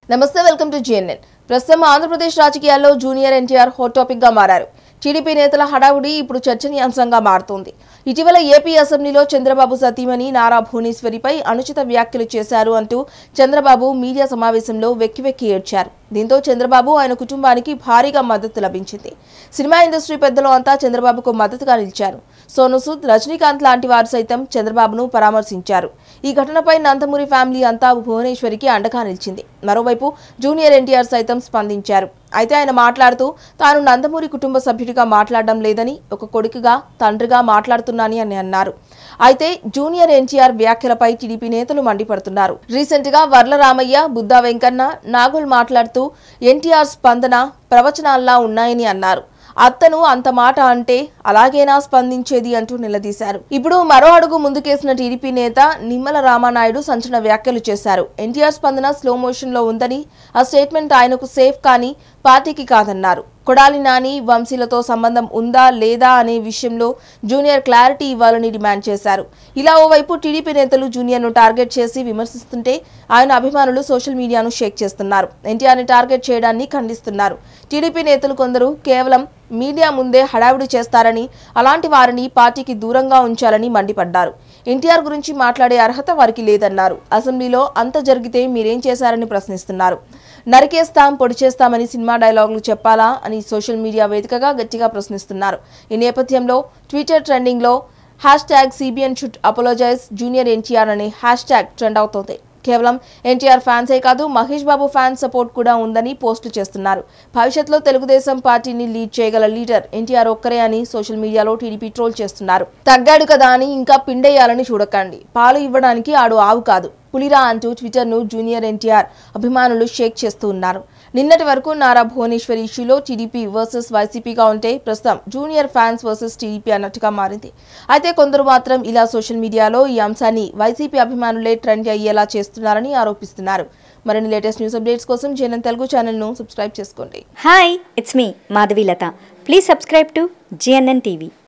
నమస్తే welcome to GNN ప్రస్తుతం ఆంధ్రప్రదేశ్ రాజకీయాల్లో జూనియర్ ఎన్టీఆర్ హాట్ టాపిక్ గా మారారు టీడీపీ నేతల హడావుడి ఇప్పుడు చర్చనీయాంశంగా మారుతోంది ఇటీవల ఏపీ అసెంబ్లీలో చంద్రబాబు సతీమణి నారా భువనేశ్వరిపై అనుచిత వ్యాఖ్యలు చేశారు అంటూ చంద్రబాబు మీడియా సమావేశంలో వెక్కి వెక్కి ఏడ్చారు దీంతో చంద్రబాబు ఆయన కుటుంబానికి భారీగా మద్దతు లభించింది సినిమా ఇండస్ట్రీ పెద్దలు అంతా చంద్రబాబుకు మద్దతుగా నిలిచారు సోను సూద్ రజనీకాంత్ లాంటి వారు సైతం చంద్రబాబును పరామర్శించారు ఈ ఘటనపై నందమూరి ఫ్యామిలీ అంతా భువనేశ్వరికి అండగా నిలిచింది మరోవైపు జూనియర్ ఎన్టీఆర్ సైతం స్పందించారు అయితే ఆయన మాట్లాడుతూ తాను నందమూరి కుటుంబ సభ్యుడిగా మాట్లాడడం లేదని ఒక కొడుకుగా తండ్రిగా మాట్లాడుతున్నానని అని అన్నారు అయితే జూనియర్ ఎన్టీఆర్ వ్యాఖ్యలపై టీడీపీ నేతలు మండిపడుతున్నారు రీసెంట్ గా వర్ల రామయ్య బుద్దా వెంకన్న నాగుల్ మాట్లాడుతూ ఎన్టీఆర్ స్పందన ప్రవచనాల్లా ఉన్నాయని అన్నారు అత్తను అంత మాట అంటే అలాగేనా స్పందించేది అంటూ నిలదీశారు ఇప్పుడు మరో అడుగు ముందుకేసిన టీడీపీ నేత నిమ్మల రామానాయుడు సంచలన వ్యాఖ్యలు చేశారు ఎన్టీఆర్ స్పందన స్లో మోషన్ లో ఉందని ఆ స్టేట్మెంట్ ఆయనకు సేఫ్ కానీ పార్టీకి కాదన్నారు కొడాలి నాని వంశీలతో సంబంధం ఉందా లేదా అనే విషయంలో జూనియర్ క్లారిటీ ఇవ్వాలని డిమాండ్ చేశారు ఇలా ఓవైపు టీడీపీ నేతలు జూనియర్ను టార్గెట్ చేసి విమర్శిస్తుంటే ఆయన అభిమానులు సోషల్ మీడియాను షేక్ చేస్తున్నారు ఎన్టీఆర్ని టార్గెట్ చేయడాన్ని ఖండిస్తున్నారు టీడీపీ నేతలు కొందరు కేవలం మీడియా ముందే హడావిడి చేస్తారని అలాంటి వారిని పార్టీకి దూరంగా ఉంచాలని మండిపడ్డారు ఎన్టీఆర్ గురించి మాట్లాడే అర్హత వారికి లేదన్నారు అసెంబ్లీలో అంత జరిగితే మీరేం చేశారని ప్రశ్నిస్తున్నారు నరికేస్తాం పొడి చేస్తామని సినిమా డైలాగులు చెప్పాలా అని సోషల్ మీడియా వేదికగా గట్టిగా ప్రశ్నిస్తున్నారు ఈ నేపథ్యంలో ట్విట్టర్ ట్రెండింగ్లో hashtag CBN should apologise junior NTR అనే హ్యాష్ ట్యాగ్ ట్రెండ్ అవుతోంది కేవలం ఎన్టీఆర్ ఫ్యాన్సే కాదు మహేష్ బాబు ఫ్యాన్ సపోర్ట్ కూడా ఉందని పోస్టులు చేస్తున్నారు భవిష్యత్తులో తెలుగుదేశం పార్టీని లీడ్ చేయగల లీడర్ ఎన్టీఆర్ ఒక్కరే అని సోషల్ మీడియాలో టీడీపీ ట్రోల్ చేస్తున్నారు తగ్గాడు కదా అని ఇంకా పిండేయాలని చూడకండి పాలు ఇవ్వడానికి ఆడు ఆవు కాదు పులిరా అంటూ ట్విట్టర్ను జూనియర్ ఎన్టీఆర్ అభిమానులు షేక్ చేస్తూ ఉన్నారు నిన్నటి వరకు నారా భువనేశ్వరి ఇష్యూలో టీడీపీ వర్సెస్ వైసీపీగా ఉంటే ప్రస్తుతం జూనియర్ ఫ్యాన్స్ వర్సెస్ టీడీపీ అన్నట్టుగా మారింది అయితే కొందరు మాత్రం ఇలా సోషల్ మీడియాలో ఈ అంశాన్ని వైసీపీ అభిమానులే ట్రెండ్ అయ్యేలా చేస్తున్నారని ఆరోపిస్తున్నారు మరిన్ని లేటెస్ట్ న్యూస్ అప్డేట్స్ కోసం జేఎన్ తెలుగు ఛానల్ను సబ్స్క్రైబ్ చేసుకోండి hi it's me Madhavi Latha please subscribe to GNN TV